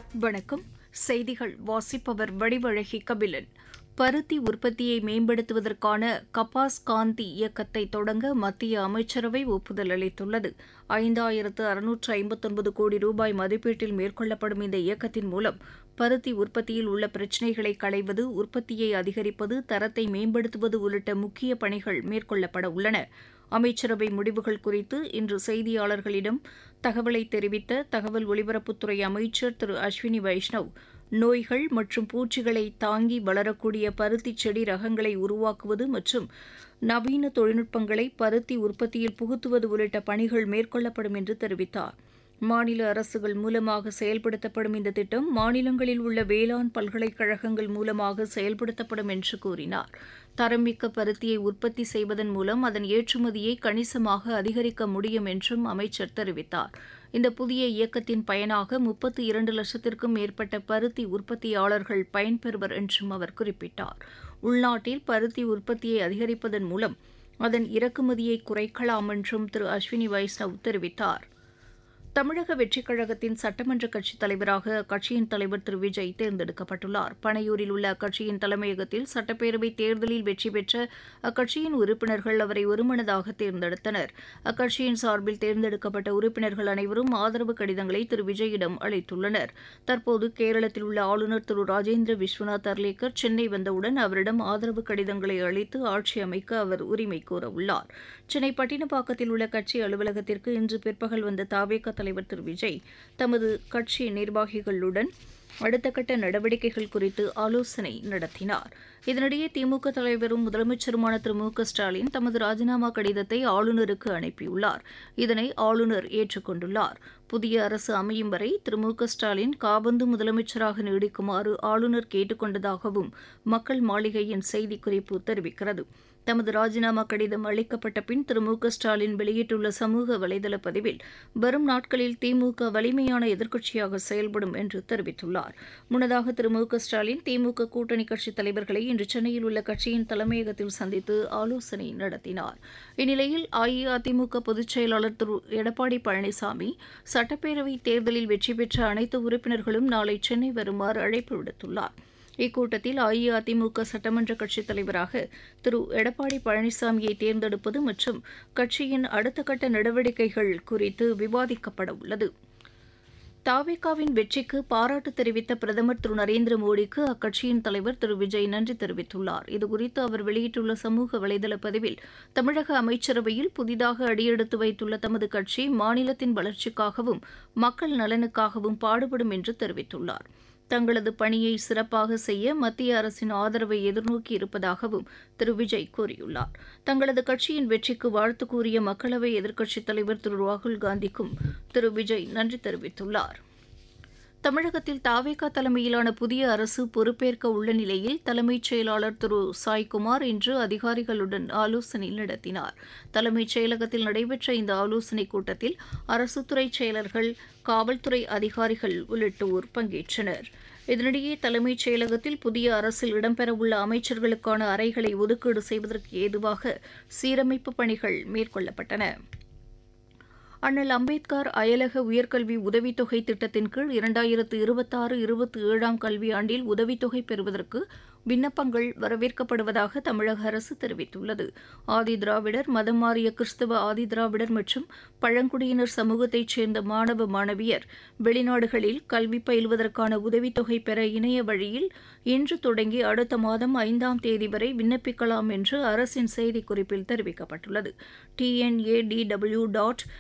வணக்கம் செய்திகள் வாசிப்பவர் வடிவழகி கபிலன் பருத்தி உற்பத்தியை மேம்படுத்துவதற்கான கபாஸ் காந்தி இயக்கத்தை தொடங்க மத்திய அமைச்சரவை ஒப்புதல் அளித்துள்ளது ஐந்தாயிரத்து அறுநூற்று ஐம்பத்தொன்பது கோடி ரூபாய் மதிப்பீட்டில் மேற்கொள்ளப்படும் இந்த இயக்கத்தின் மூலம் பருத்தி உற்பத்தியில் உள்ள பிரச்சினைகளை களைவது உற்பத்தியை அதிகரிப்பது தரத்தை மேம்படுத்துவது உள்ளிட்ட முக்கிய பணிகள் மேற்கொள்ளப்பட உள்ளன அமைச்சரவை முடிவுகள் குறித்து இன்று செய்தியாளர்களிடம் தகவலை தெரிவித்த தகவல் ஒலிபரப்புத்துறை அமைச்சர் திரு அஸ்வினி வைஷ்ணவ் நோய்கள் மற்றும் பூச்சிகளை தாங்கி வளரக்கூடிய பருத்தி செடி ரகங்களை உருவாக்குவது மற்றும் நவீன தொழில்நுட்பங்களை பருத்தி உற்பத்தியில் புகுத்துவது உள்ளிட்ட பணிகள் மேற்கொள்ளப்படும் என்று தெரிவித்தார் மாநில அரசுகள் மூலமாக செயல்படுத்தப்படும் இந்த திட்டம் மாநிலங்களில் உள்ள வேளாண் பல்கலைக்கழகங்கள் மூலமாக செயல்படுத்தப்படும் என்று கூறினார் தரமிக்க பருத்தியை உற்பத்தி செய்வதன் மூலம் அதன் ஏற்றுமதியை கணிசமாக அதிகரிக்க முடியும் என்றும் அமைச்சர் தெரிவித்தார் இந்த புதிய இயக்கத்தின் பயனாக முப்பத்து இரண்டு லட்சத்திற்கும் மேற்பட்ட பருத்தி உற்பத்தியாளர்கள் பயன்பெறுவர் என்றும் அவர் குறிப்பிட்டார் உள்நாட்டில் பருத்தி உற்பத்தியை அதிகரிப்பதன் மூலம் அதன் இறக்குமதியை குறைக்கலாம் என்றும் திரு அஸ்வினி வைஷ்ணவ் தெரிவித்தார் தமிழக வெற்றிக் கழகத்தின் சட்டமன்ற கட்சித் தலைவராக அக்கட்சியின் தலைவர் திரு விஜய் தேர்ந்தெடுக்கப்பட்டுள்ளார் பனையூரில் உள்ள அக்கட்சியின் தலைமையகத்தில் சட்டப்பேரவைத் தேர்தலில் வெற்றி பெற்ற அக்கட்சியின் உறுப்பினர்கள் அவரை ஒருமனதாக தேர்ந்தெடுத்தனர் அக்கட்சியின் சார்பில் தேர்ந்தெடுக்கப்பட்ட உறுப்பினர்கள் அனைவரும் ஆதரவு கடிதங்களை திரு விஜயிடம் அளித்துள்ளனர் தற்போது கேரளத்தில் உள்ள ஆளுநர் திரு ராஜேந்திர விஸ்வநாத் அர்லேக்கர் சென்னை வந்தவுடன் அவரிடம் ஆதரவு கடிதங்களை அளித்து ஆட்சி அமைக்க அவர் உரிமை கோரவுள்ளார் சென்னை பட்டினப்பாக்கத்தில் உள்ள கட்சி அலுவலகத்திற்கு இன்று பிற்பகல் வந்த தாவேக தலைவர் திரு விஜய் தமது கட்சி நிர்வாகிகளுடன் அடுத்த கட்ட நடவடிக்கைகள் குறித்து ஆலோசனை நடத்தினார் இதனிடையே திமுக தலைவரும் முதலமைச்சருமான திரு மு க ஸ்டாலின் தமது ராஜினாமா கடிதத்தை ஆளுநருக்கு அனுப்பியுள்ளார் இதனை ஆளுநர் ஏற்றுக்கொண்டுள்ளார் புதிய அரசு அமையும் வரை திரு மு க ஸ்டாலின் காபந்து முதலமைச்சராக நீடிக்குமாறு ஆளுநர் கேட்டுக் கொண்டதாகவும் மக்கள் மாளிகையின் செய்திக்குறிப்பு தெரிவிக்கிறது தமது ராஜினாமா கடிதம் அளிக்கப்பட்ட பின் திரு மு க ஸ்டாலின் வெளியிட்டுள்ள சமூக வலைதள பதிவில் வரும் நாட்களில் திமுக வலிமையான எதிர்க்கட்சியாக செயல்படும் என்று தெரிவித்துள்ளார் முன்னதாக திரு மு க ஸ்டாலின் திமுக கூட்டணி கட்சித் தலைவர்களை இன்று சென்னையில் உள்ள கட்சியின் தலைமையகத்தில் சந்தித்து ஆலோசனை நடத்தினார் இந்நிலையில் அஇஅதிமுக பொதுச் செயலாளர் திரு எடப்பாடி பழனிசாமி சட்டப்பேரவை தேர்தலில் வெற்றி பெற்ற அனைத்து உறுப்பினர்களும் நாளை சென்னை வருமாறு அழைப்பு விடுத்துள்ளார் இக்கூட்டத்தில் அஇஅதிமுக சட்டமன்ற கட்சித் தலைவராக திரு எடப்பாடி பழனிசாமியை தேர்ந்தெடுப்பது மற்றும் கட்சியின் அடுத்த கட்ட நடவடிக்கைகள் குறித்து விவாதிக்கப்பட உள்ளது தாவேகாவின் வெற்றிக்கு பாராட்டு தெரிவித்த பிரதமர் திரு நரேந்திர மோடிக்கு அக்கட்சியின் தலைவர் திரு விஜய் நன்றி தெரிவித்துள்ளார் இதுகுறித்து அவர் வெளியிட்டுள்ள சமூக வலைதள பதிவில் தமிழக அமைச்சரவையில் புதிதாக அடியெடுத்து வைத்துள்ள தமது கட்சி மாநிலத்தின் வளர்ச்சிக்காகவும் மக்கள் நலனுக்காகவும் பாடுபடும் என்று தெரிவித்துள்ளார் தங்களது பணியை சிறப்பாக செய்ய மத்திய அரசின் ஆதரவை எதிர்நோக்கி இருப்பதாகவும் திரு விஜய் கூறியுள்ளார் தங்களது கட்சியின் வெற்றிக்கு வாழ்த்து கூறிய மக்களவை எதிர்க்கட்சித் தலைவர் திரு ராகுல் காந்திக்கும் திரு விஜய் நன்றி தெரிவித்துள்ளார் தமிழகத்தில் தாவேகா தலைமையிலான புதிய அரசு பொறுப்பேற்க உள்ள நிலையில் தலைமைச் செயலாளர் திரு சாய்குமார் இன்று அதிகாரிகளுடன் ஆலோசனை நடத்தினார் தலைமைச் செயலகத்தில் நடைபெற்ற இந்த ஆலோசனைக் கூட்டத்தில் அரசுத்துறை செயலர்கள் காவல்துறை அதிகாரிகள் உள்ளிட்டோர் பங்கேற்றனர் இதனிடையே தலைமைச் செயலகத்தில் புதிய அரசில் இடம்பெறவுள்ள அமைச்சர்களுக்கான அறைகளை ஒதுக்கீடு செய்வதற்கு ஏதுவாக சீரமைப்பு பணிகள் மேற்கொள்ளப்பட்டன அண்ணல் அம்பேத்கர் அயலக உயர்கல்வி உதவித்தொகை திட்டத்தின் கீழ் இரண்டாயிரத்து இருபத்தாறு இருபத்தி ஏழாம் கல்வியாண்டில் உதவித்தொகை பெறுவதற்கு விண்ணப்பங்கள் வரவேற்கப்படுவதாக தமிழக அரசு தெரிவித்துள்ளது ஆதி திராவிடர் மதம் மாறிய கிறிஸ்தவ ஆதி திராவிடர் மற்றும் பழங்குடியினர் சமூகத்தைச் சேர்ந்த மாணவ மாணவியர் வெளிநாடுகளில் கல்வி பயில்வதற்கான உதவித்தொகை பெற இணைய வழியில் இன்று தொடங்கி அடுத்த மாதம் ஐந்தாம் தேதி வரை விண்ணப்பிக்கலாம் என்று அரசின் செய்திக்குறிப்பில் தெரிவிக்கப்பட்டுள்ளது டிஎன்ஏடிடபிள்யூ டாட்